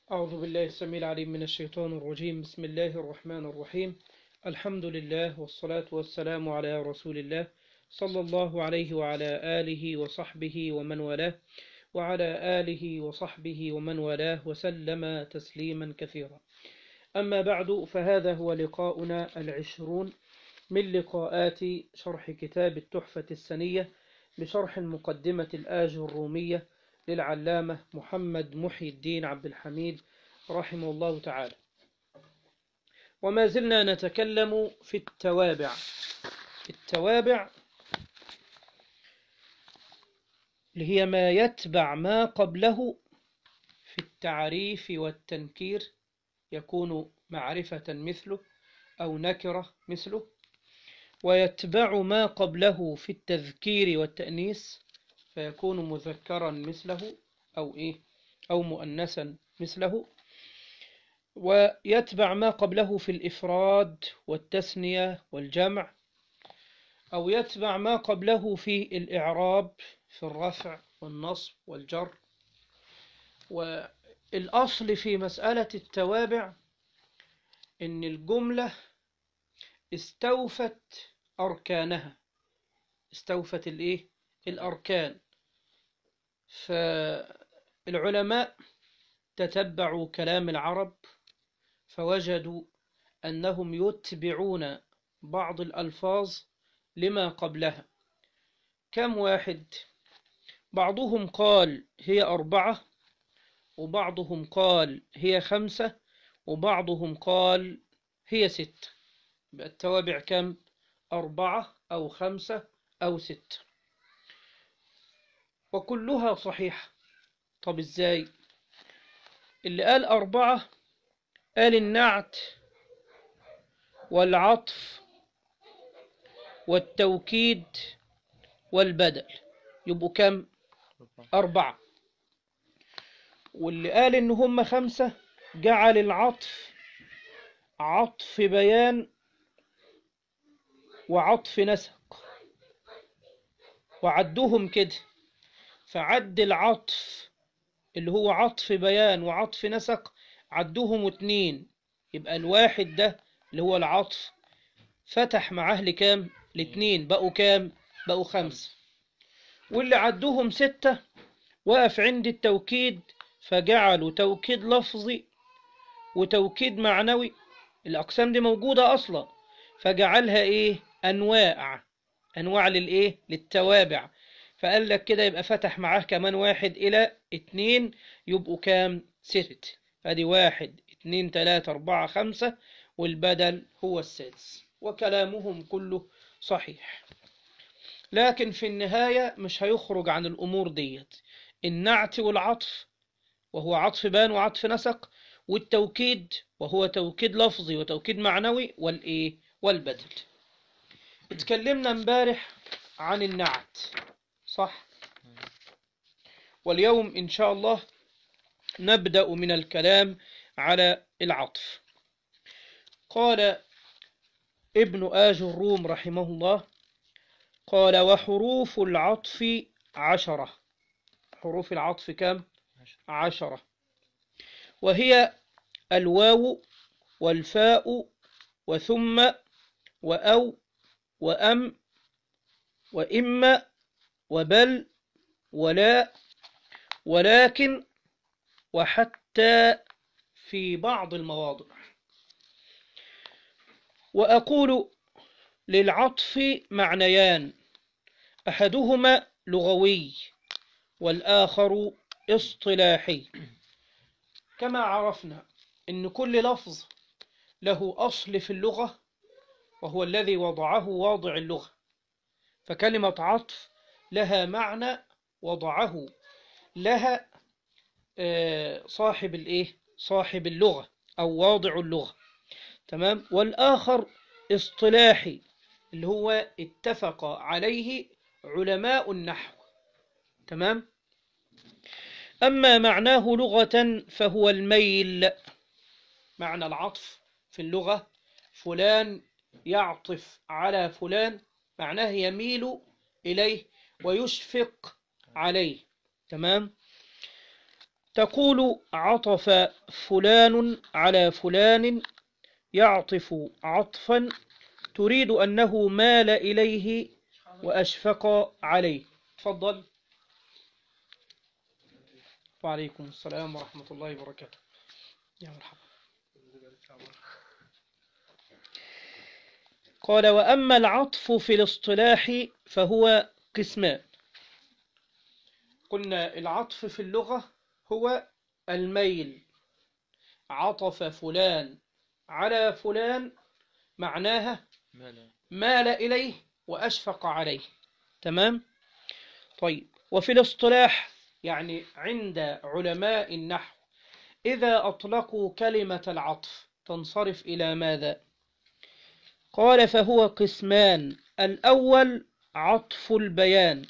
أعوذ بالله السميع العليم من الشيطان الرجيم بسم الله الرحمن الرحيم الحمد لله والصلاة والسلام على رسول الله صلى الله عليه وعلى آله وصحبه ومن والاه وعلى آله وصحبه ومن والاه وسلم تسليما كثيرا أما بعد فهذا هو لقاؤنا العشرون من لقاءات شرح كتاب التحفة السنية بشرح المقدمة الآج الرومية للعلامة محمد محي الدين عبد الحميد رحمه الله تعالى وما زلنا نتكلم في التوابع التوابع اللي هي ما يتبع ما قبله في التعريف والتنكير يكون معرفة مثله أو نكرة مثله ويتبع ما قبله في التذكير والتأنيس فيكون مذكرا مثله أو إيه أو مؤنسا مثله ويتبع ما قبله في الإفراد والتثنية والجمع أو يتبع ما قبله في الإعراب في الرفع والنصب والجر والأصل في مسألة التوابع إن الجملة استوفت أركانها استوفت الإيه؟ الأركان فالعلماء تتبعوا كلام العرب فوجدوا أنهم يتبعون بعض الألفاظ لما قبلها كم واحد بعضهم قال هي أربعة وبعضهم قال هي خمسة وبعضهم قال هي ستة التوابع كم أربعة أو خمسة أو ستة وكلها صحيحة طب إزاي اللي قال أربعة قال النعت والعطف والتوكيد والبدل يبقوا كم أربعة واللي قال إن هم خمسة جعل العطف عطف بيان وعطف نسق وعدهم كده فعد العطف اللي هو عطف بيان وعطف نسق عدهم اتنين يبقى الواحد ده اللي هو العطف فتح معاه لكام الاتنين بقوا كام بقوا خمسة واللي عدهم ستة وقف عند التوكيد فجعلوا توكيد لفظي وتوكيد معنوي الأقسام دي موجودة أصلا فجعلها إيه أنواع أنواع للإيه للتوابع فقال لك كده يبقى فتح معاه كمان واحد إلى اتنين يبقوا كام ست ادي واحد اتنين تلاتة أربعة خمسة والبدل هو السادس وكلامهم كله صحيح لكن في النهاية مش هيخرج عن الأمور ديت النعت والعطف وهو عطف بان وعطف نسق والتوكيد وهو توكيد لفظي وتوكيد معنوي والإيه والبدل اتكلمنا امبارح عن النعت صح واليوم إن شاء الله نبدأ من الكلام على العطف قال ابن آج الروم رحمه الله قال وحروف العطف عشرة حروف العطف كم عشرة وهي الواو والفاء وثم وأو وأم وإما وبل ولا ولكن وحتى في بعض المواضع وأقول للعطف معنيان أحدهما لغوي والآخر اصطلاحي كما عرفنا إن كل لفظ له أصل في اللغة وهو الذي وضعه واضع اللغة فكلمة عطف لها معنى وضعه لها صاحب الايه صاحب اللغة او واضع اللغة تمام والاخر اصطلاحي اللي هو اتفق عليه علماء النحو تمام اما معناه لغة فهو الميل معنى العطف في اللغة فلان يعطف على فلان معناه يميل إليه ويشفق عليه تمام تقول عطف فلان على فلان يعطف عطفا تريد أنه مال إليه وأشفق عليه تفضل وعليكم السلام ورحمة الله وبركاته يا مرحبا قال وأما العطف في الاصطلاح فهو قسمان قلنا العطف في اللغة هو الميل عطف فلان على فلان معناها مال إليه وأشفق عليه تمام طيب وفي الاصطلاح يعني عند علماء النحو إذا أطلقوا كلمة العطف تنصرف إلى ماذا قال فهو قسمان الأول عطف البيان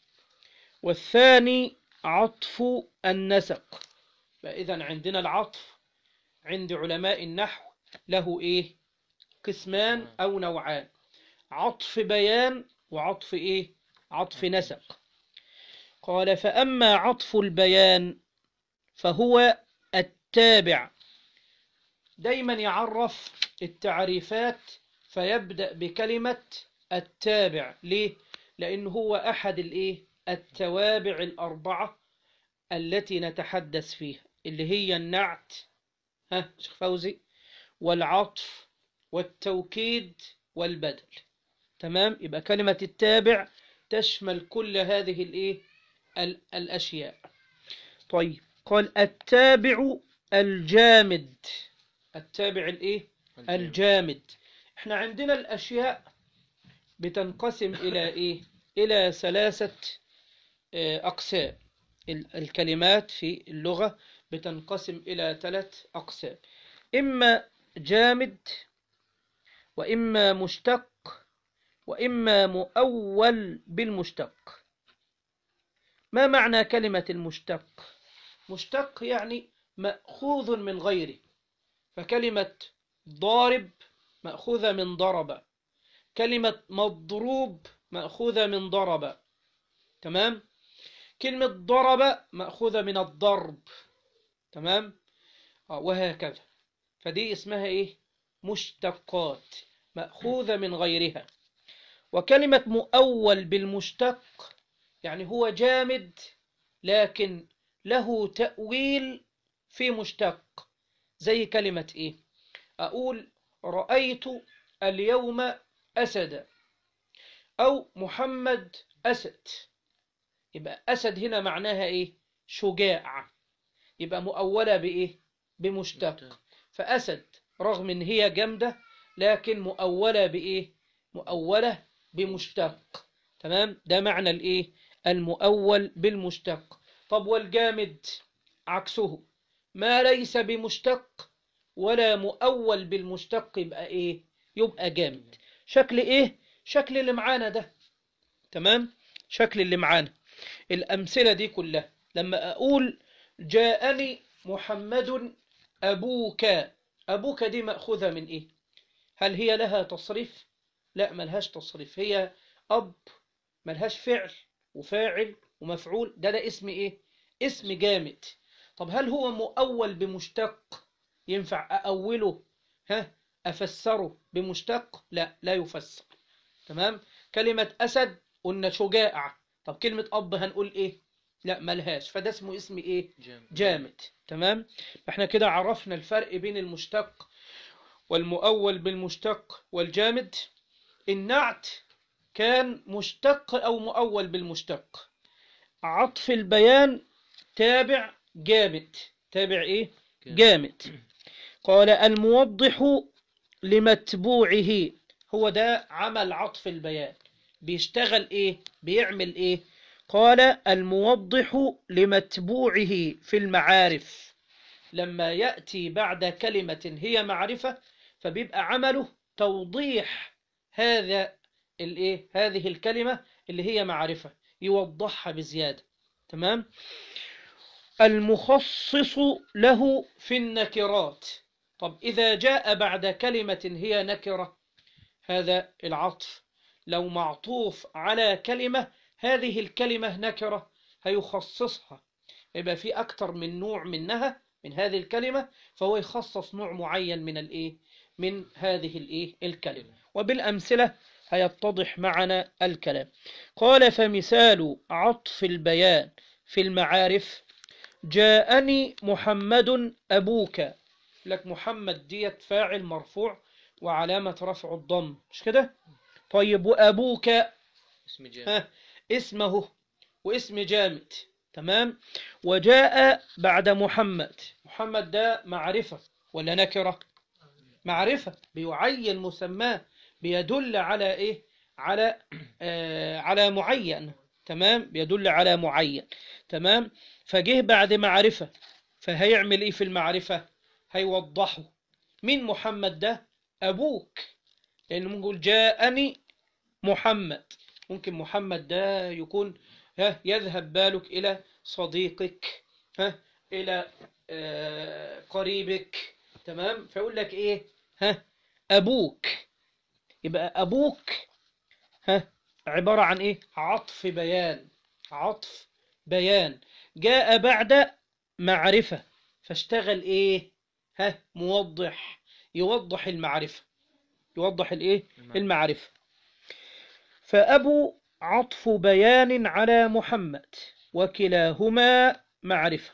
والثاني عطف النسق فإذا عندنا العطف عند علماء النحو له إيه قسمان أو نوعان عطف بيان وعطف إيه عطف نسق قال فأما عطف البيان فهو التابع دايما يعرف التعريفات فيبدأ بكلمة التابع ليه؟ لأنه هو أحد الإيه؟ التوابع الأربعة التي نتحدث فيها اللي هي النعت ها شيخ فوزي والعطف والتوكيد والبدل تمام يبقى كلمة التابع تشمل كل هذه الإيه؟ ال- الأشياء طيب قال التابع الجامد التابع الإيه؟ الجامد احنا عندنا الأشياء بتنقسم إلى إيه؟ إلى ثلاثة آه، أقسام ال- الكلمات في اللغة بتنقسم إلى ثلاث أقسام إما جامد وإما مشتق وإما مؤول بالمشتق ما معنى كلمة المشتق مشتق يعني مأخوذ من غيره فكلمة ضارب مأخوذة من ضرب كلمة مضروب مأخوذة من ضرب تمام كلمة ضرب مأخوذة من الضرب تمام آه، وهكذا فدي اسمها ايه مشتقات مأخوذة من غيرها وكلمة مؤول بالمشتق يعني هو جامد لكن له تأويل في مشتق زي كلمة ايه أقول رأيت اليوم أسدا أو محمد أسد يبقى أسد هنا معناها إيه شجاع يبقى مؤولة بإيه بمشتق فأسد رغم إن هي جامدة لكن مؤولة بإيه مؤولة بمشتق تمام ده معنى الإيه المؤول بالمشتق طب والجامد عكسه ما ليس بمشتق ولا مؤول بالمشتق يبقى إيه يبقى جامد شكل إيه شكل اللي معانا ده تمام شكل اللي معانا الأمثلة دي كلها لما أقول جاءني محمد أبوك أبوك دي مأخوذة من إيه هل هي لها تصريف لا ملهاش تصريف هي أب ملهاش فعل وفاعل ومفعول ده ده اسم إيه اسم جامد طب هل هو مؤول بمشتق ينفع أأوله ها أفسره بمشتق لا لا يفسر تمام كلمة أسد قلنا شجاع طب كلمة أب هنقول إيه لا ملهاش فده اسمه اسم إيه جامد جامد تمام احنا كده عرفنا الفرق بين المشتق والمؤول بالمشتق والجامد النعت كان مشتق أو مؤول بالمشتق عطف البيان تابع جامد تابع إيه جامد قال الموضح لمتبوعه هو ده عمل عطف البيان بيشتغل ايه بيعمل ايه قال الموضح لمتبوعه في المعارف لما يأتي بعد كلمة هي معرفة فبيبقى عمله توضيح هذا الايه هذه الكلمة اللي هي معرفة يوضحها بزيادة تمام المخصص له في النكرات طب إذا جاء بعد كلمة هي نكرة هذا العطف لو معطوف على كلمة هذه الكلمة نكرة هيخصصها يبقى في أكتر من نوع منها من هذه الكلمة فهو يخصص نوع معين من الإيه من هذه الإيه الكلمة وبالأمثلة هيتضح معنا الكلام قال فمثال عطف البيان في المعارف جاءني محمد أبوك لك محمد ديت فاعل مرفوع وعلامة رفع الضم مش كده طيب وأبوك اسم جامع ها اسمه واسم جامد تمام وجاء بعد محمد محمد ده معرفة ولا نكرة معرفة بيعين مسماه بيدل على ايه على آه على معين تمام بيدل على معين تمام فجه بعد معرفة فهيعمل ايه في المعرفة هيوضحه مين محمد ده أبوك لأنه ممكن يقول جاءني محمد ممكن محمد ده يكون ها يذهب بالك إلى صديقك ها إلى آه قريبك تمام فيقول لك إيه ها أبوك يبقى أبوك ها عبارة عن إيه عطف بيان عطف بيان جاء بعد معرفة فاشتغل إيه ها موضح يوضح المعرفة يوضح الإيه المعرفة. المعرفة فأبو عطف بيان على محمد وكلاهما معرفة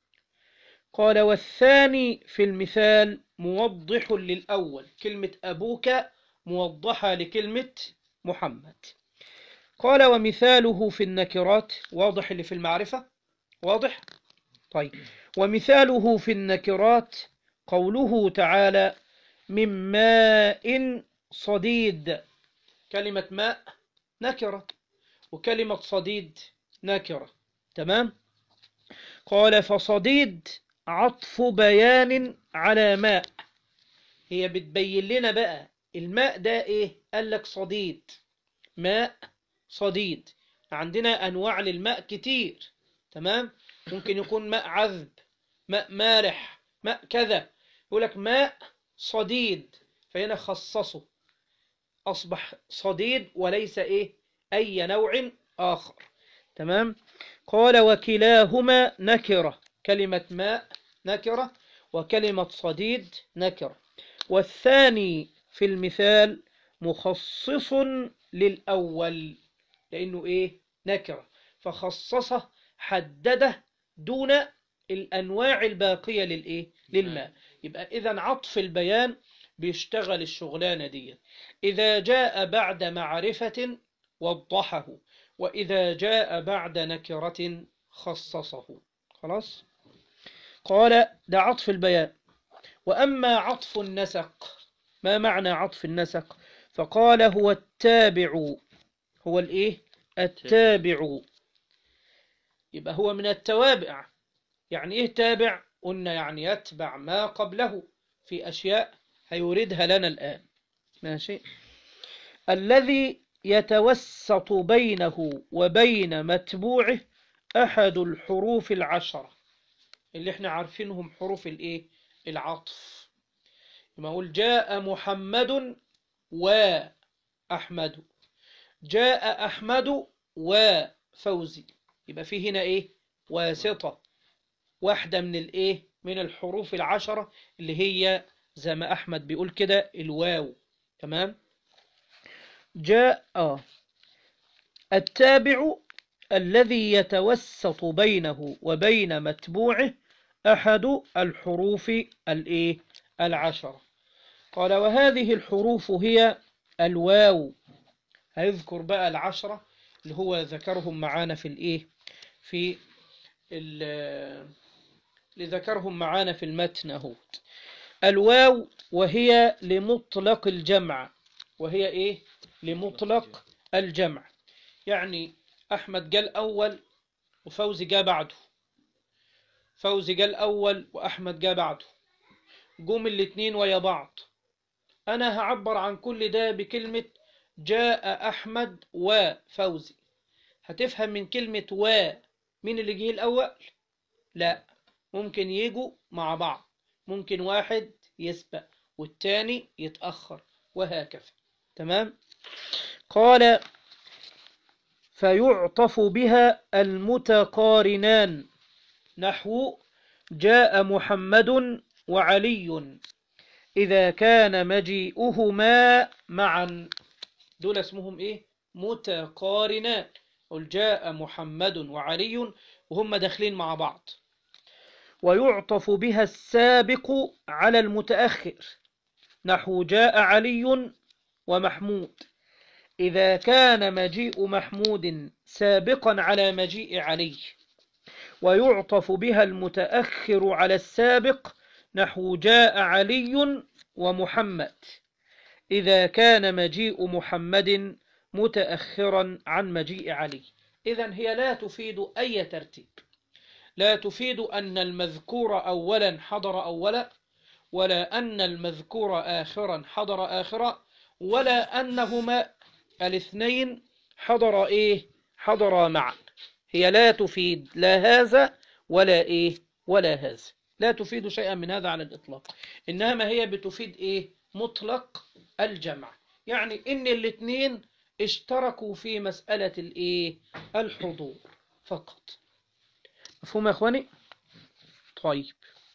قال والثاني في المثال موضح للأول كلمة أبوك موضحة لكلمة محمد قال ومثاله في النكرات واضح اللي في المعرفة واضح طيب ومثاله في النكرات قوله تعالى من ماء صديد كلمة ماء نكرة وكلمة صديد نكرة تمام قال فصديد عطف بيان على ماء هي بتبين لنا بقى الماء ده ايه قال لك صديد ماء صديد عندنا انواع للماء كتير تمام ممكن يكون ماء عذب ماء مالح ماء كذا يقول لك ماء صديد فهنا خصصه أصبح صديد وليس إيه أي نوع آخر تمام قال وكلاهما نكرة كلمة ماء نكرة وكلمة صديد نكرة والثاني في المثال مخصص للأول لأنه إيه نكرة فخصصه حدده دون الأنواع الباقية للإيه للماء يبقى إذا عطف البيان بيشتغل الشغلانة دي إذا جاء بعد معرفة وضحه وإذا جاء بعد نكرة خصصه خلاص قال ده عطف البيان وأما عطف النسق ما معنى عطف النسق فقال هو التابع هو الإيه التابع يبقى هو من التوابع يعني إيه تابع قلنا يعني يتبع ما قبله في أشياء هيوردها لنا الآن ماشي الذي يتوسط بينه وبين متبوعه أحد الحروف العشرة اللي احنا عارفينهم حروف الايه العطف لما أقول جاء محمد وأحمد جاء أحمد وفوزي يبقى في هنا ايه واسطة واحدة من الايه من الحروف العشرة اللي هي زي ما أحمد بيقول كده الواو تمام جاء آه. التابع الذي يتوسط بينه وبين متبوعه أحد الحروف الإيه العشرة قال وهذه الحروف هي الواو هيذكر بقى العشرة اللي هو ذكرهم معانا في الإيه في ال- اللي ذكرهم معانا في المتن اهو الواو وهي لمطلق الجمع وهي ايه لمطلق الجمع يعني احمد قال اول وفوزي جاء بعده فوزي قال اول واحمد جاء بعده قوم الاتنين ويا بعض انا هعبر عن كل ده بكلمة جاء احمد وفوزي هتفهم من كلمة و مين اللي جه الاول لا ممكن يجوا مع بعض ممكن واحد يسبق والتاني يتأخر وهكذا تمام قال فيعطف بها المتقارنان نحو جاء محمد وعلي إذا كان مجيئهما معا دول اسمهم إيه متقارنان قل جاء محمد وعلي وهم داخلين مع بعض ويعطف بها السابق على المتأخر نحو جاء علي ومحمود إذا كان مجيء محمود سابقا على مجيء علي ويعطف بها المتأخر على السابق نحو جاء علي ومحمد إذا كان مجيء محمد متأخرا عن مجيء علي إذا هي لا تفيد أي ترتيب لا تفيد أن المذكور أولا حضر أولا ولا أن المذكور آخرا حضر آخرا ولا أنهما الاثنين حضر إيه حضر معا هي لا تفيد لا هذا ولا إيه ولا هذا لا تفيد شيئا من هذا على الإطلاق إنما هي بتفيد إيه مطلق الجمع يعني إن الاثنين اشتركوا في مسألة الإيه الحضور فقط مفهوم يا إخواني طيب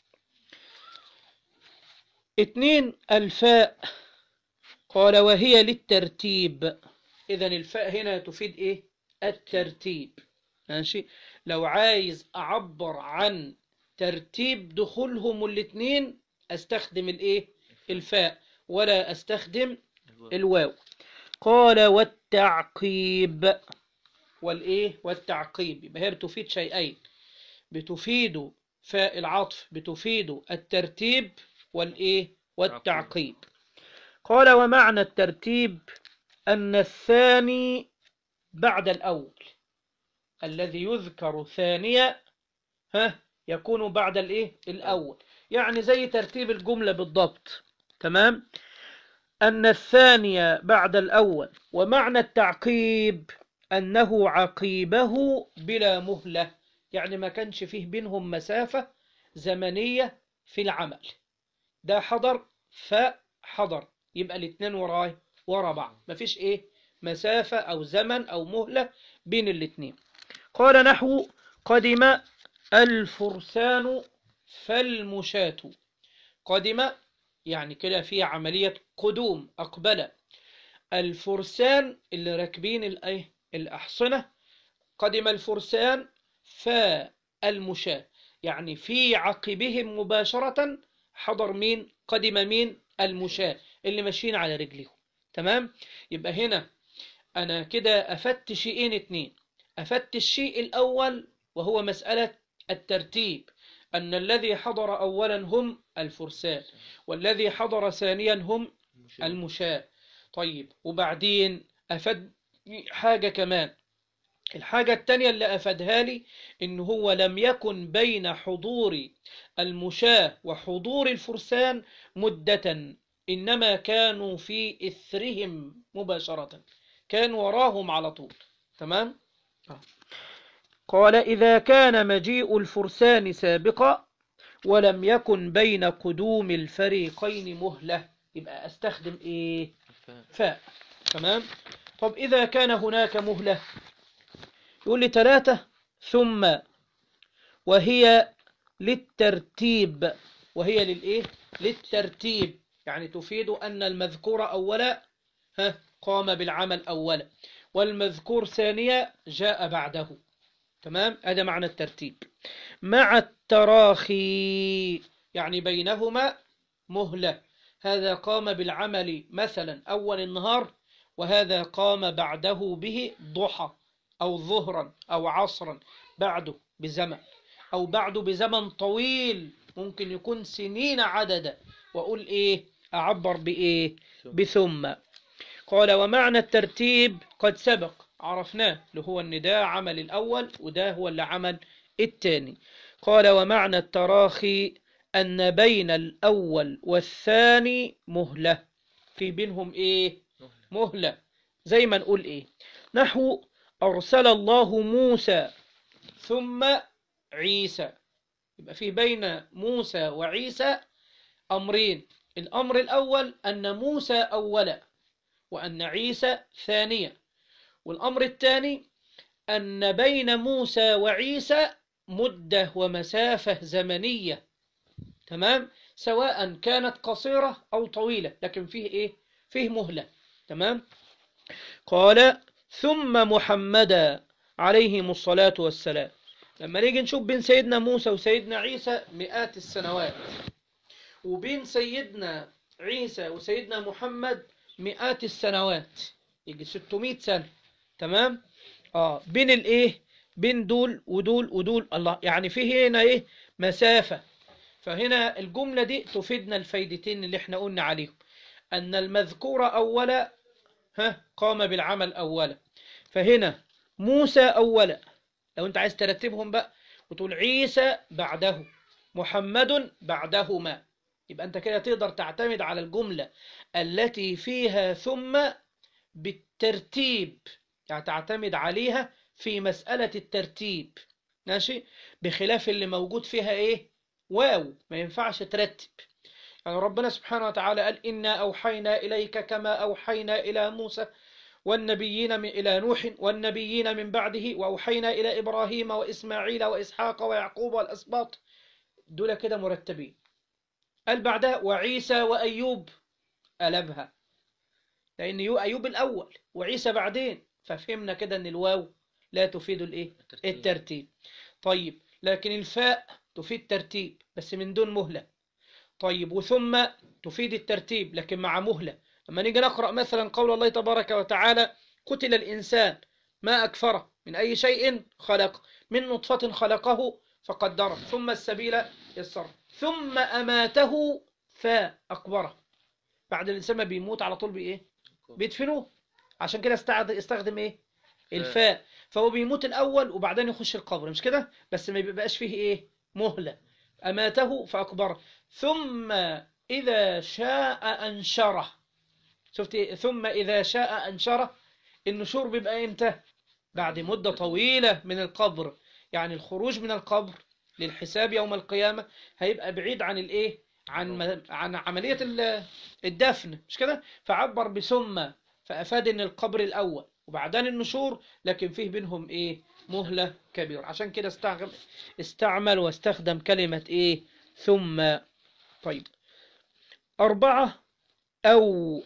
اتنين الفاء قال وهي للترتيب إذا الفاء هنا تفيد إيه الترتيب ماشي لو عايز أعبر عن ترتيب دخولهم الاثنين أستخدم الإيه الفاء ولا أستخدم الواو قال والتعقيب والإيه والتعقيب يبقى هي بتفيد شيئين بتفيد فاء العطف بتفيد الترتيب والإيه والتعقيب قال ومعنى الترتيب أن الثاني بعد الأول الذي يذكر ثانية ها يكون بعد الإيه الأول يعني زي ترتيب الجملة بالضبط تمام أن الثانية بعد الأول ومعنى التعقيب أنه عقيبه بلا مهلة يعني ما كانش فيه بينهم مسافة زمنية في العمل ده حضر فحضر يبقى الاثنين وراي ورا بعض مفيش ايه مسافة او زمن او مهلة بين الاثنين قال نحو قدم الفرسان فالمشاة قدم يعني كده في عملية قدوم أقبل الفرسان اللي راكبين الايه الأحصنة قدم الفرسان فالمشاة يعني في عقبهم مباشرة حضر مين قدم مين المشاة اللي ماشيين على رجليهم تمام يبقى هنا أنا كده أفدت شيئين اتنين أفدت الشيء الأول وهو مسألة الترتيب أن الذي حضر أولا هم الفرسان والذي حضر ثانيا هم المشاة طيب وبعدين أفد حاجة كمان الحاجة التانية اللي أفادها لي إن هو لم يكن بين حضور المشاة وحضور الفرسان مدة إنما كانوا في إثرهم مباشرة كان وراهم على طول تمام قال إذا كان مجيء الفرسان سابقا ولم يكن بين قدوم الفريقين مهلة يبقى أستخدم إيه فاء تمام طب إذا كان هناك مهلة يقول لي ثلاثة ثم وهي للترتيب وهي للإيه للترتيب يعني تفيد أن المذكور أولا ها قام بالعمل أولا والمذكور ثانيا جاء بعده تمام هذا معنى الترتيب مع التراخي يعني بينهما مهلة هذا قام بالعمل مثلا أول النهار وهذا قام بعده به ضحى أو ظهرا أو عصرا بعده بزمن أو بعده بزمن طويل ممكن يكون سنين عددا وأقول إيه أعبر بإيه بثم قال ومعنى الترتيب قد سبق عرفناه اللي هو ان ده عمل الأول وده هو اللي عمل الثاني قال ومعنى التراخي أن بين الأول والثاني مهلة في بينهم إيه مهلة زي ما نقول إيه نحو أرسل الله موسى ثم عيسى يبقى في بين موسى وعيسى أمرين الأمر الأول أن موسى أولا وأن عيسى ثانيا والأمر الثاني أن بين موسى وعيسى مدة ومسافة زمنية تمام سواء كانت قصيرة أو طويلة لكن فيه إيه فيه مهلة تمام قال ثم محمدا عليهم الصلاة والسلام لما نيجي نشوف بين سيدنا موسى وسيدنا عيسى مئات السنوات وبين سيدنا عيسى وسيدنا محمد مئات السنوات يجي 600 سنة تمام اه بين الايه بين دول ودول ودول الله يعني في هنا ايه مسافة فهنا الجملة دي تفيدنا الفايدتين اللي احنا قلنا عليهم أن المذكور أولا ها قام بالعمل أولا فهنا موسى أولا لو أنت عايز ترتبهم بقى وتقول عيسى بعده محمد بعدهما يبقى أنت كده تقدر تعتمد على الجملة التي فيها ثم بالترتيب يعني تعتمد عليها في مسألة الترتيب ماشي بخلاف اللي موجود فيها إيه واو ما ينفعش ترتب يعني ربنا سبحانه وتعالى قال إنا أوحينا إليك كما أوحينا إلى موسى والنبيين من إلى نوح والنبيين من بعده وأوحينا إلى إبراهيم وإسماعيل وإسحاق ويعقوب والأسباط دول كده مرتبين قال بعدها وعيسى وأيوب قلبها لأن أيوب الأول وعيسى بعدين ففهمنا كده أن الواو لا تفيد الإيه؟ الترتيب طيب لكن الفاء تفيد ترتيب بس من دون مهلة طيب وثم تفيد الترتيب لكن مع مهلة لما نيجي نقرأ مثلا قول الله تبارك وتعالى قتل الإنسان ما أكفره من أي شيء خلق من نطفة خلقه فقدره ثم السبيل يسر ثم أماته فأقبره بعد الإنسان ما بيموت على طول بإيه بيدفنوه عشان كده استخدم إيه الفاء فهو بيموت الأول وبعدين يخش القبر مش كده بس ما بيبقاش فيه إيه مهلة أماته فأقبره ثم إذا شاء أنشره شفت إيه؟ ثم إذا شاء أنشره النشور بيبقى إمتى بعد مدة طويلة من القبر يعني الخروج من القبر للحساب يوم القيامة هيبقى بعيد عن الإيه عن عن عملية الدفن مش كده فعبر بثم فأفاد إن القبر الأول وبعدين النشور لكن فيه بينهم إيه مهلة كبيرة عشان كده استعمل استعمل واستخدم كلمة إيه ثم طيب أربعة أو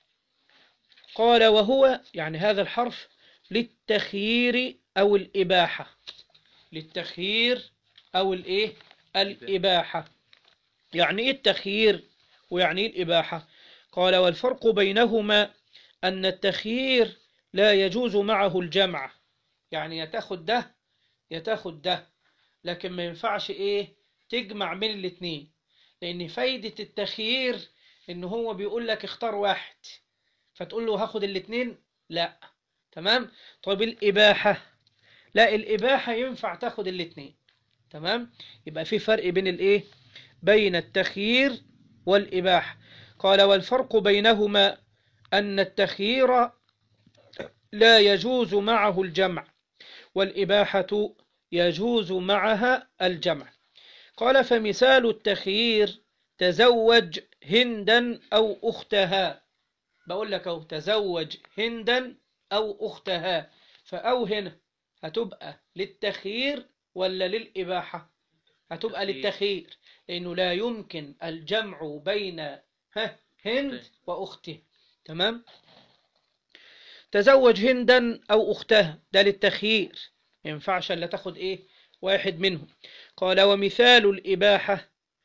قال وهو يعني هذا الحرف للتخيير أو الإباحة للتخيير أو الإيه الإباحة يعني إيه التخيير ويعني إيه الإباحة قال والفرق بينهما أن التخيير لا يجوز معه الجمع يعني يتاخد ده يتاخد ده لكن ما ينفعش إيه تجمع بين الاتنين لأن فايدة التخيير إن هو بيقول لك اختار واحد فتقول له هاخد الاتنين لا تمام طيب الإباحة لا الإباحة ينفع تاخد الاتنين تمام يبقى في فرق بين الإيه بين التخيير والإباحة قال والفرق بينهما أن التخيير لا يجوز معه الجمع والإباحة يجوز معها الجمع قال فمثال التخيير تزوج هندا أو أختها بقول لك أو تزوج هندا أو أختها فأو هنا هتبقى للتخيير ولا للإباحة هتبقى للتخيير لأنه لا يمكن الجمع بين ها هند وأخته تمام تزوج هندا أو أختها ده للتخيير ينفعش إلا تاخد إيه واحد منهم قال ومثال الإباحة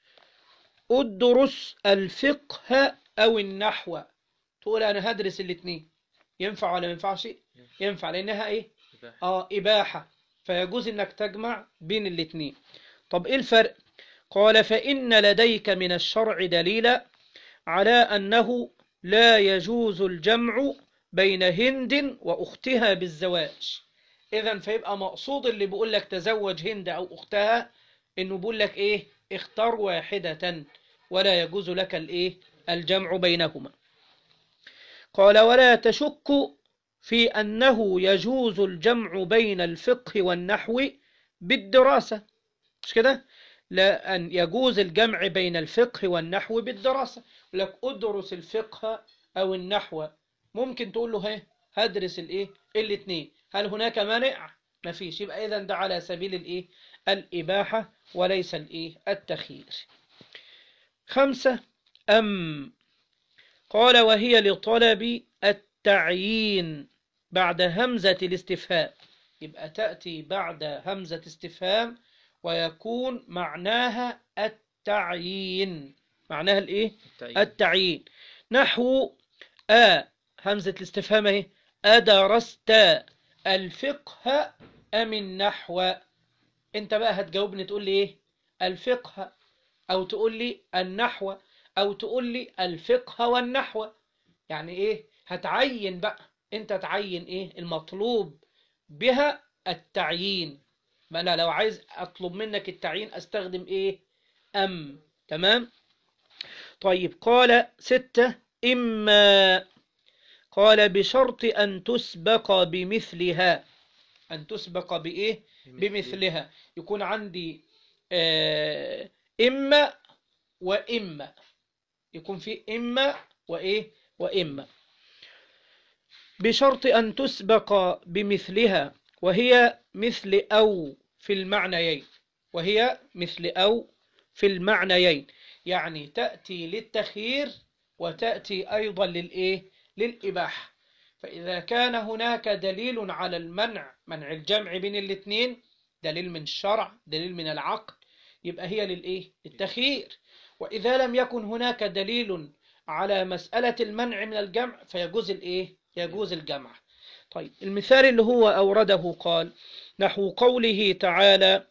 أدرس الفقه أو النحو تقول أنا هدرس الاثنين ينفع ولا ما ينفعش ينفع لأنها إيه آه إباحة فيجوز إنك تجمع بين الاثنين طب إيه الفرق قال فإن لديك من الشرع دليلا على أنه لا يجوز الجمع بين هند وأختها بالزواج إذا فيبقى مقصود اللي بيقول لك تزوج هند أو أختها إنه بيقول لك إيه اختار واحدة ولا يجوز لك الإيه الجمع بينهما قال ولا تشك في أنه يجوز الجمع بين الفقه والنحو بالدراسة مش كده لا أن يجوز الجمع بين الفقه والنحو بالدراسة لك أدرس الفقه أو النحو ممكن تقول له هي هدرس الايه الاثنين هل هناك مانع ما فيش يبقى اذا ده على سبيل الايه الإباحة وليس الإيه التخيير خمسة أم قال وهي لطلب التعيين بعد همزة الاستفهام يبقى تأتي بعد همزة استفهام ويكون معناها التعيين معناها الإيه التعيين التعيين نحو أ همزة الاستفهام اهي أدرست الفقه أم النحو أنت بقى هتجاوبني تقول لي إيه الفقه أو تقول لي النحو أو تقول لي الفقه والنحو يعني إيه هتعين بقى أنت تعين إيه المطلوب بها التعيين ما أنا لو عايز أطلب منك التعيين أستخدم إيه أم تمام طيب قال ستة إما قال بشرط أن تسبق بمثلها أن تسبق بإيه بمثلها يكون عندي آه إما وإما يكون في إما وإيه وإما بشرط أن تسبق بمثلها وهي مثل أو في المعنيين وهي مثل أو في المعنيين يعني تأتي للتخيير وتأتي أيضا للإيه للإباحة فإذا كان هناك دليل على المنع منع الجمع بين الاثنين دليل من الشرع دليل من العقل يبقى هي للإيه للتخيير وإذا لم يكن هناك دليل على مسألة المنع من الجمع فيجوز الإيه يجوز الجمع طيب المثال اللي هو أورده قال نحو قوله تعالى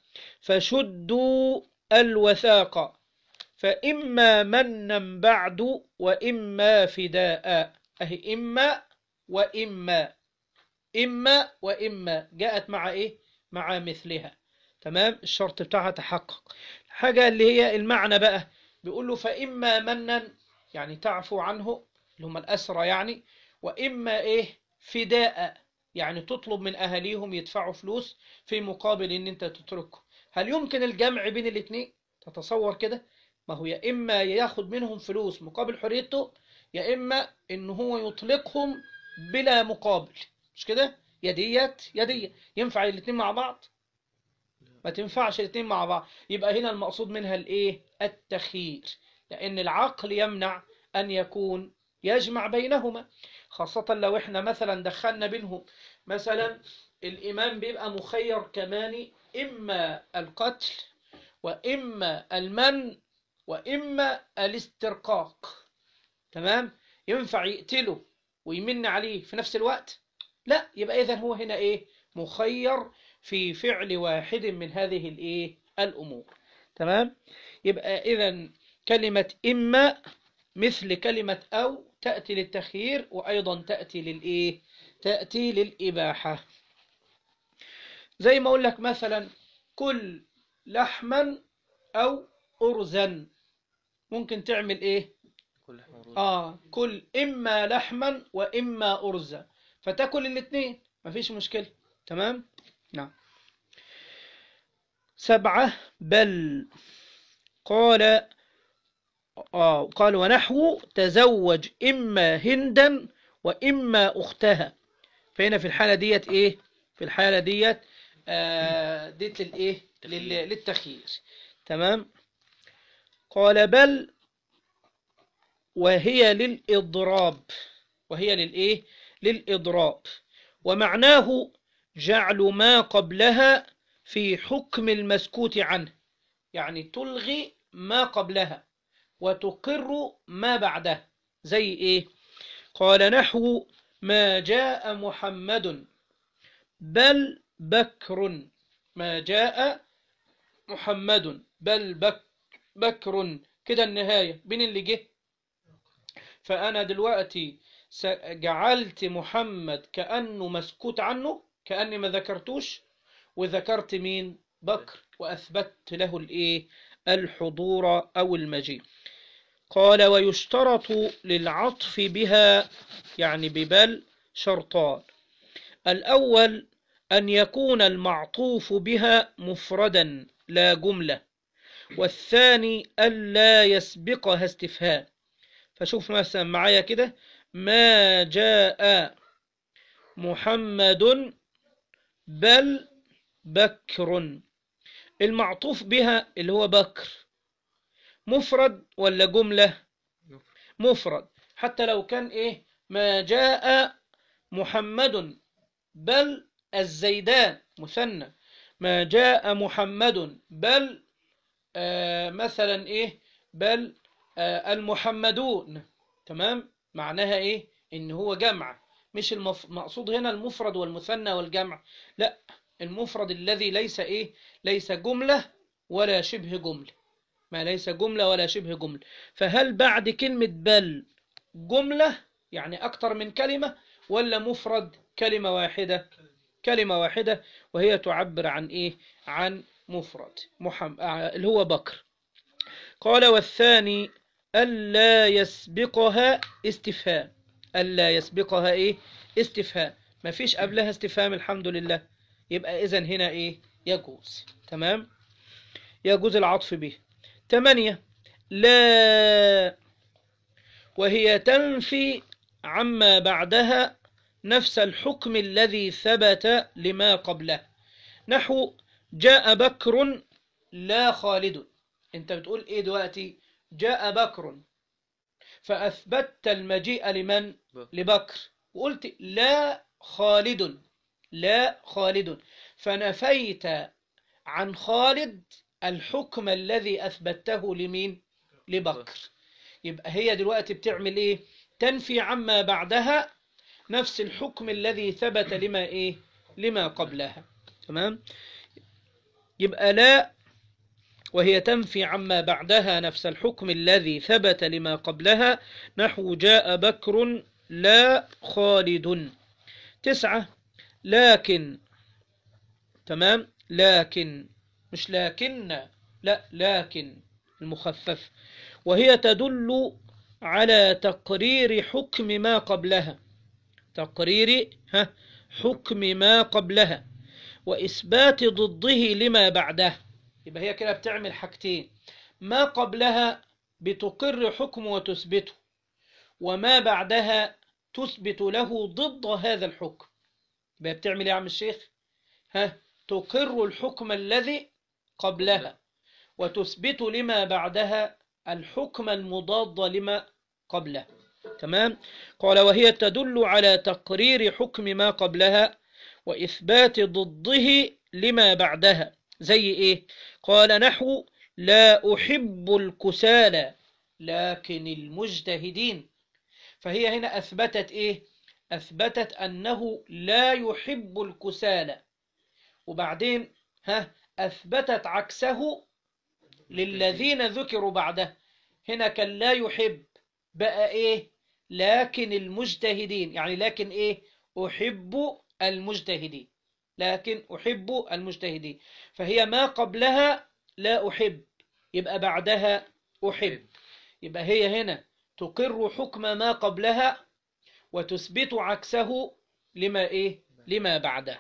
فشدوا الوثاق فإما منا بعد وإما فداء أهي إما وإما إما وإما جاءت مع إيه مع مثلها تمام الشرط بتاعها تحقق حاجة اللي هي المعنى بقى بيقول له فإما منا يعني تعفو عنه اللي هم الأسرى يعني وإما إيه فداء يعني تطلب من أهاليهم يدفعوا فلوس في مقابل إن أنت تتركه هل يمكن الجمع بين الاثنين تتصور كده ما هو يا إما ياخد منهم فلوس مقابل حريته يا إما إن هو يطلقهم بلا مقابل مش كده يا ديت يا ديت ينفع الاثنين مع بعض ما تنفعش الاثنين مع بعض يبقى هنا المقصود منها الايه التخيير لأن العقل يمنع أن يكون يجمع بينهما خاصة لو احنا مثلا دخلنا بينهم مثلا الإمام بيبقى مخير كمان إما القتل وإما المن وإما الاسترقاق تمام ينفع يقتله ويمن عليه في نفس الوقت لا يبقى إذا هو هنا إيه مخير في فعل واحد من هذه الإيه الأمور تمام يبقى إذا كلمة إما مثل كلمة أو تأتي للتخيير وأيضا تأتي للإيه تأتي للإباحة زي ما أقول لك مثلا كل لحما أو أرزا ممكن تعمل إيه كل حمر آه كل إما لحما وإما أرزا فتاكل الاثنين مفيش مشكلة تمام نعم سبعة بل قال آه قال ونحو تزوج إما هندا وإما أختها فهنا في الحالة ديت إيه في الحالة ديت آه ديت للإيه لل- للتخيير تمام قال بل وهي للإضراب وهي للإيه للإضراب ومعناه جعل ما قبلها في حكم المسكوت عنه يعني تلغي ما قبلها وتقر ما بعده زي إيه قال نحو ما جاء محمد بل بكر ما جاء محمد بل بك بكر كده النهاية بين اللي جه فأنا دلوقتي س- جعلت محمد كأنه مسكوت عنه كأني ما ذكرتوش وذكرت مين بكر وأثبت له الإيه الحضور أو المجيء قال ويشترط للعطف بها يعني ببل شرطان الأول أن يكون المعطوف بها مفردا لا جملة والثاني ألا يسبقها استفهام فشوف مثلا معايا كده ما جاء محمد بل بكر المعطوف بها اللي هو بكر مفرد ولا جملة مفرد حتى لو كان إيه ما جاء محمد بل الزيدان مثنى ما جاء محمد بل آه مثلا إيه بل آه المحمدون تمام معناها إيه إن هو جمع مش المقصود هنا المفرد والمثنى والجمع لا المفرد الذي ليس إيه ليس جملة ولا شبه جملة ما ليس جملة ولا شبه جملة فهل بعد كلمة بل جملة يعني أكتر من كلمة ولا مفرد كلمة واحدة كلمة واحدة وهي تعبر عن إيه عن مفرد محمد اللي هو بكر قال والثاني ألا يسبقها استفهام ألا يسبقها إيه استفهام ما فيش قبلها استفهام الحمد لله يبقى إذن هنا إيه يجوز تمام يجوز العطف به ثمانية لا وهي تنفي عما بعدها نفس الحكم الذي ثبت لما قبله نحو جاء بكر لا خالد انت بتقول ايه دلوقتي جاء بكر فأثبتت المجيء لمن لبكر وقلت لا خالد لا خالد فنفيت عن خالد الحكم الذي أثبته لمين لبكر يبقى هي دلوقتي بتعمل ايه تنفي عما بعدها نفس الحكم الذي ثبت لما ايه لما قبلها تمام يبقى لا وهي تنفي عما بعدها نفس الحكم الذي ثبت لما قبلها نحو جاء بكر لا خالد تسعة لكن تمام لكن مش لكن لا لكن المخفف وهي تدل على تقرير حكم ما قبلها تقرير ها حكم ما قبلها وإثبات ضده لما بعده يبقى هي كده بتعمل حاجتين ما قبلها بتقر حكم وتثبته وما بعدها تثبت له ضد هذا الحكم يبقى بتعمل ايه يا عم الشيخ ها تقر الحكم الذي قبلها وتثبت لما بعدها الحكم المضاد لما قبله تمام قال وهي تدل على تقرير حكم ما قبلها وإثبات ضده لما بعدها زي إيه قال نحو لا أحب الكسالى لكن المجتهدين فهي هنا أثبتت إيه أثبتت أنه لا يحب الكسالى وبعدين ها أثبتت عكسه للذين ذكروا بعده هنا كان لا يحب بقى إيه لكن المجتهدين يعني لكن إيه أحب المجتهدين لكن أحب المجتهدين فهي ما قبلها لا أحب يبقى بعدها أحب يبقى هي هنا تقر حكم ما قبلها وتثبت عكسه لما إيه لما بعده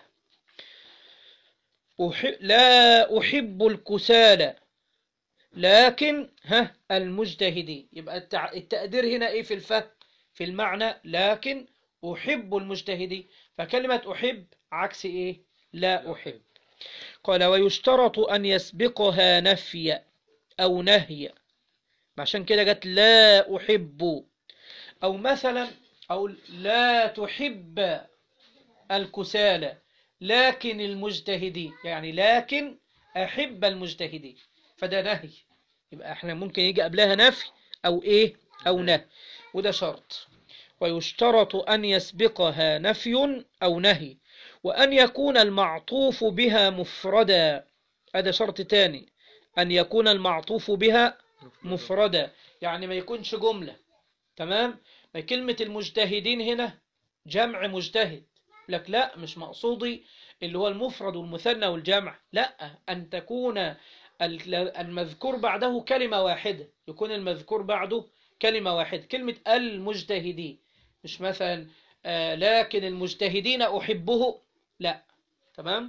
أحب لا أحب الكسالى لكن ها المجتهدين يبقى التقدير هنا إيه في الفهم في المعنى لكن أحب المجتهدين فكلمة أحب عكس إيه لا أحب قال ويشترط أن يسبقها نفي أو نهي عشان كده جت لا أحب أو مثلا أو لا تحب الكسالى لكن المجتهدين يعني لكن أحب المجتهدين فده نهي يبقى احنا ممكن يجي قبلها نفي أو إيه أو نهي وده شرط ويشترط أن يسبقها نفي أو نهي وأن يكون المعطوف بها مفردا هذا شرط تاني أن يكون المعطوف بها مفردا يعني ما يكونش جملة تمام ما كلمة المجتهدين هنا جمع مجتهد لك لا مش مقصودي اللي هو المفرد والمثنى والجمع لا أن تكون المذكور بعده كلمة واحدة يكون المذكور بعده كلمة واحدة كلمة المجتهدين مش مثلا آه لكن المجتهدين أحبه لا تمام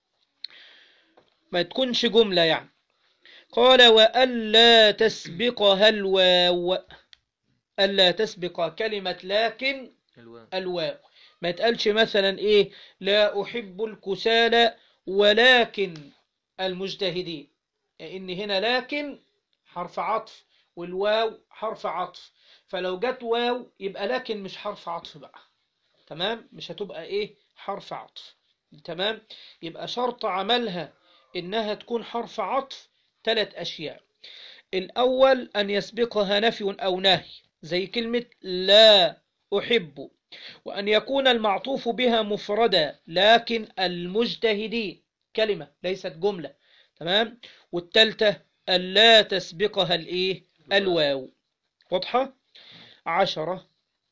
ما تكونش جملة يعني قال وألا تسبقها الواو ألا تسبق كلمة لكن الواو ما تقالش مثلا إيه لا أحب الكسالى ولكن المجتهدين إن هنا لكن حرف عطف والواو حرف عطف فلو جت واو يبقى لكن مش حرف عطف بقى تمام مش هتبقى ايه حرف عطف تمام يبقى شرط عملها انها تكون حرف عطف ثلاث اشياء الاول ان يسبقها نفي او نهي زي كلمة لا احب وان يكون المعطوف بها مفردا لكن المجتهدين كلمة ليست جملة تمام والثالثة ألا تسبقها الايه الواو واضحة عشرة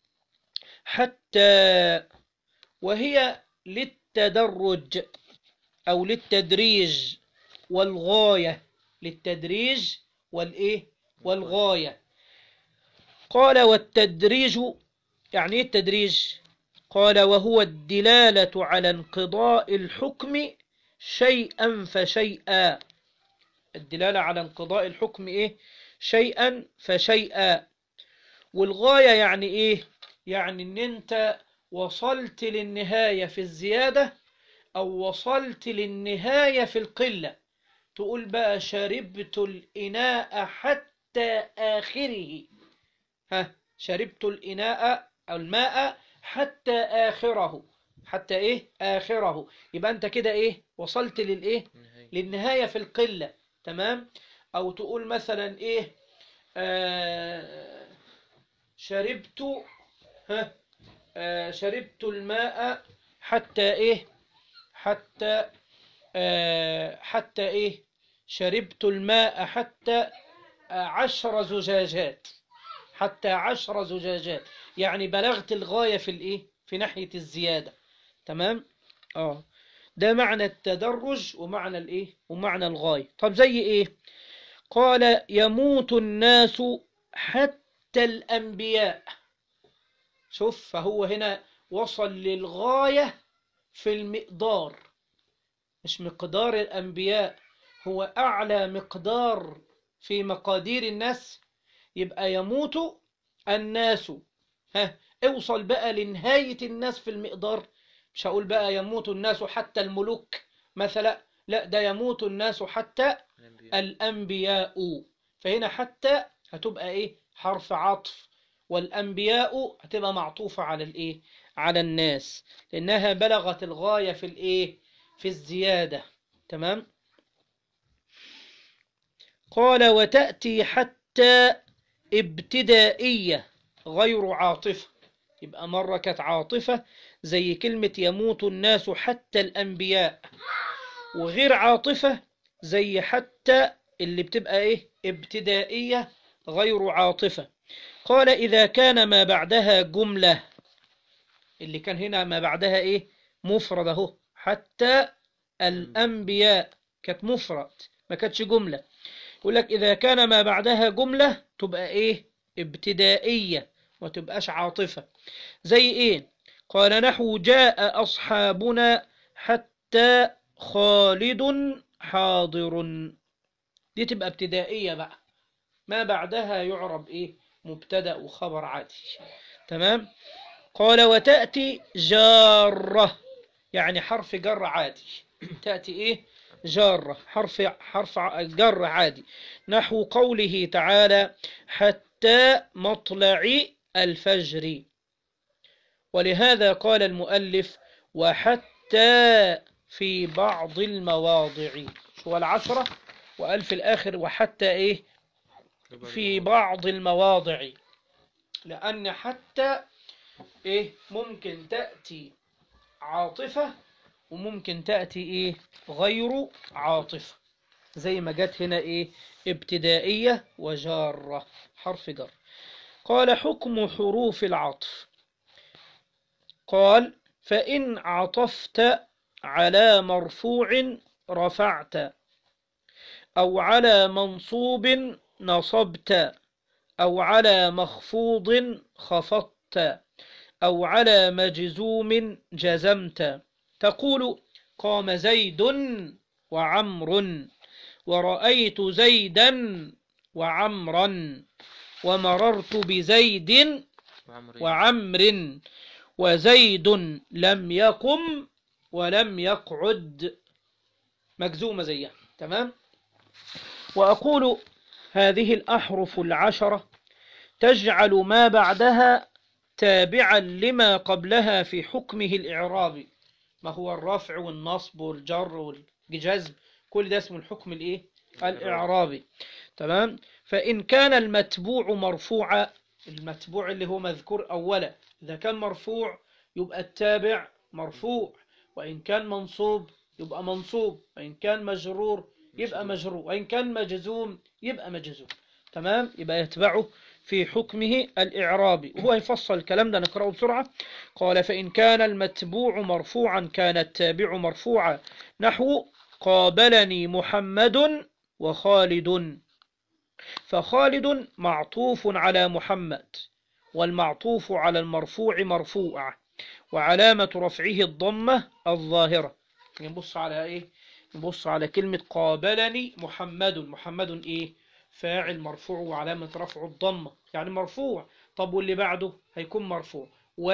حتى وهي للتدرج أو للتدريج والغاية للتدريج والإيه والغاية قال والتدريج يعني إيه التدريج قال وهو الدلالة على انقضاء الحكم شيئا فشيئا الدلالة على انقضاء الحكم إيه شيئا فشيئا والغاية يعني إيه يعني إن أنت وصلت للنهاية في الزيادة أو وصلت للنهاية في القلة تقول بقى شربت الإناء حتى آخره ها شربت الإناء أو الماء حتى آخره حتى إيه آخره يبقى أنت كده إيه وصلت للإيه للنهاية في القلة تمام أو تقول مثلا إيه آه شربت ها آه شربت الماء حتى إيه حتى آه حتى إيه شربت الماء حتى عشر زجاجات حتى عشر زجاجات يعني بلغت الغاية في الإيه في ناحية الزيادة تمام آه ده معنى التدرج ومعنى الإيه ومعنى الغاية طب زي إيه قال يموت الناس حتى الأنبياء شوف فهو هنا وصل للغاية في المقدار مش مقدار الأنبياء هو أعلى مقدار في مقادير الناس يبقى يموت الناس ها اوصل بقى لنهاية الناس في المقدار مش هقول بقى يموت الناس حتى الملوك مثلا لا ده يموت الناس حتى الأنبياء فهنا حتى هتبقى ايه حرف عطف والأنبياء هتبقى معطوفة على الايه على الناس لأنها بلغت الغاية في الايه في الزيادة تمام قال وتأتي حتى ابتدائية غير عاطفة يبقى مرة كانت عاطفة زي كلمة يموت الناس حتى الأنبياء وغير عاطفة زي حتى اللي بتبقى إيه ابتدائية غير عاطفة قال إذا كان ما بعدها جملة اللي كان هنا ما بعدها إيه مفرد أهو حتى الأنبياء كانت مفرد ما كانتش جملة يقول لك إذا كان ما بعدها جملة تبقى إيه ابتدائية ما تبقاش عاطفة زي إيه قال نحو جاء أصحابنا حتى خالد حاضر دي تبقى ابتدائية بقى ما بعدها يعرب إيه مبتدأ وخبر عادي تمام قال وتأتي جارة يعني حرف جر عادي تأتي إيه جارة حرف حرف جر عادي نحو قوله تعالى حتى مطلع الفجر ولهذا قال المؤلف وحتى في بعض المواضع شو العشرة وقال في الآخر وحتى إيه في بعض المواضع لأن حتى إيه ممكن تأتي عاطفة وممكن تأتي إيه غير عاطفة زي ما جت هنا إيه ابتدائية وجارة حرف جر قال حكم حروف العطف قال فإن عطفت على مرفوع رفعت أو على منصوب نصبت أو على مخفوض خفضت أو على مجزوم جزمت تقول قام زيد وعمر ورأيت زيدا وعمرا ومررت بزيد وعمر وزيد لم يقم ولم يقعد مجزومة زيها تمام وأقول هذه الأحرف العشرة تجعل ما بعدها تابعا لما قبلها في حكمه الإعرابي ما هو الرفع والنصب والجر والجزم كل ده اسمه الحكم الإيه؟ الإعرابي تمام فإن كان المتبوع مرفوعا المتبوع اللي هو مذكور أولا إذا كان مرفوع يبقى التابع مرفوع وإن كان منصوب يبقى منصوب وإن كان مجرور يبقى مجرور وإن كان مجزوم يبقى مجزوم تمام يبقى يتبعه في حكمه الإعرابي وهو يفصل الكلام ده نقرأه بسرعة قال فإن كان المتبوع مرفوعا كان التابع مرفوعا نحو قابلني محمد وخالد فخالد معطوف على محمد والمعطوف على المرفوع مرفوع وعلامة رفعه الضمة الظاهرة نبص على ايه نبص على كلمة قابلني محمد محمد ايه فاعل مرفوع وعلامة رفعه الضمة يعني مرفوع طب واللي بعده هيكون مرفوع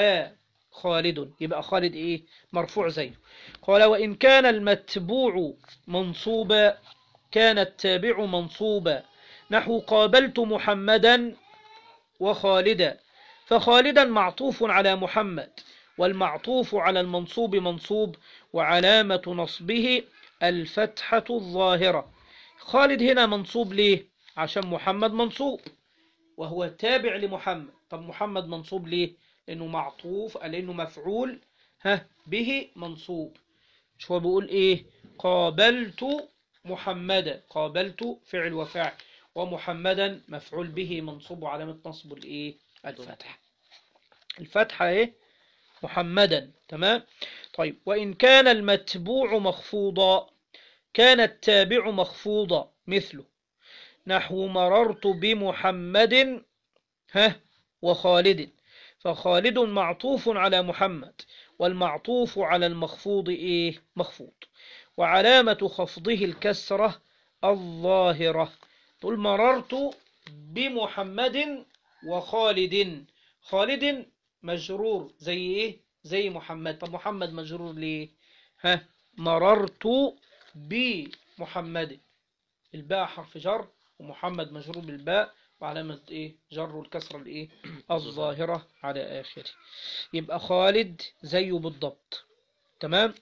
وخالد يبقى خالد ايه مرفوع زيه قال وإن كان المتبوع منصوبا كان التابع منصوبا نحو قابلت محمدا وخالدا فخالدا معطوف على محمد والمعطوف على المنصوب منصوب وعلامة نصبه الفتحة الظاهرة خالد هنا منصوب ليه عشان محمد منصوب وهو تابع لمحمد طب محمد منصوب ليه لأنه معطوف لأنه مفعول ها به منصوب شو بيقول ايه قابلت محمدا قابلت فعل وفاعل ومحمدا مفعول به منصوب وعلامة نصب الايه الفتح الفتحة ايه محمدا تمام طيب وإن كان المتبوع مخفوضا كان التابع مخفوضا مثله نحو مررت بمحمد ها وخالد فخالد معطوف على محمد والمعطوف على المخفوض إيه مخفوض وعلامة خفضه الكسرة الظاهرة تقول مررت بمحمد وخالد خالد مجرور زي ايه زي محمد طب محمد مجرور ليه ها مررت بمحمد الباء حرف جر ومحمد مجرور بالباء وعلامة ايه جر الكسرة الايه الظاهرة على آخره يبقى خالد زيه بالضبط تمام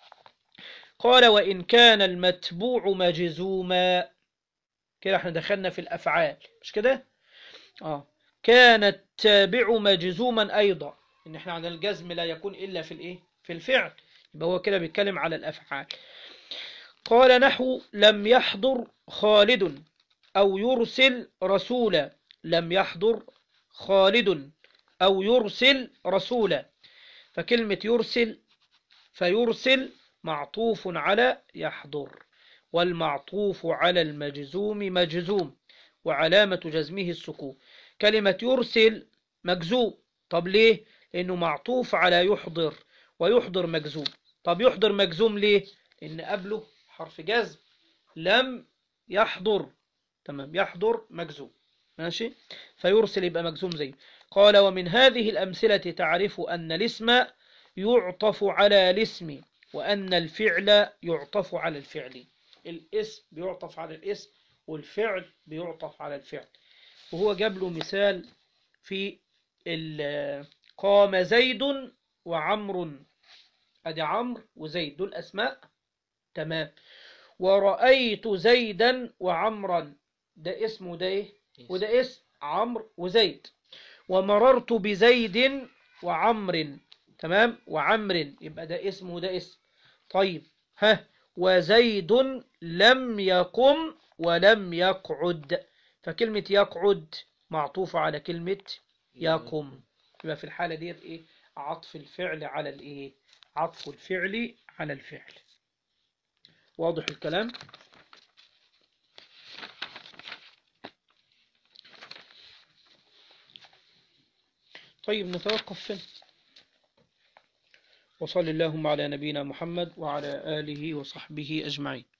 قال وإن كان المتبوع مجزوما كده احنا دخلنا في الأفعال مش كده اه كان التابع مجزوما أيضا إن احنا عندنا الجزم لا يكون إلا في الإيه في الفعل يبقى هو كده بيتكلم على الأفعال قال نحو لم يحضر خالد أو يرسل رسولا لم يحضر خالد أو يرسل رسولا فكلمة يرسل فيرسل معطوف على يحضر والمعطوف على المجزوم مجزوم وعلامة جزمه السكون كلمة يرسل مجزوم طب ليه؟ لأنه معطوف على يحضر ويحضر مجزوم طب يحضر مجزوم ليه؟ لأن قبله حرف جزم لم يحضر تمام يحضر مجزوم ماشي فيرسل يبقى مجزوم زيه قال ومن هذه الأمثلة تعرف أن الاسم يعطف على الاسم وأن الفعل يعطف على الفعل الاسم بيعطف على الاسم والفعل بيعطف على الفعل وهو جاب له مثال في قام زيد وعمر ادي عمرو وزيد دول اسماء تمام ورأيت زيدا وعمرا ده اسم وده ايه وده اسم عمرو وزيد ومررت بزيد وعمر تمام وعمر يبقى ده اسم وده اسم طيب ها وزيد لم يقم ولم يقعد فكلمة يقعد معطوفة على كلمة يقم يبقى في الحالة ديت ايه عطف الفعل على الايه عطف الفعل على الفعل واضح الكلام طيب نتوقف فين وصل اللهم على نبينا محمد وعلى آله وصحبه أجمعين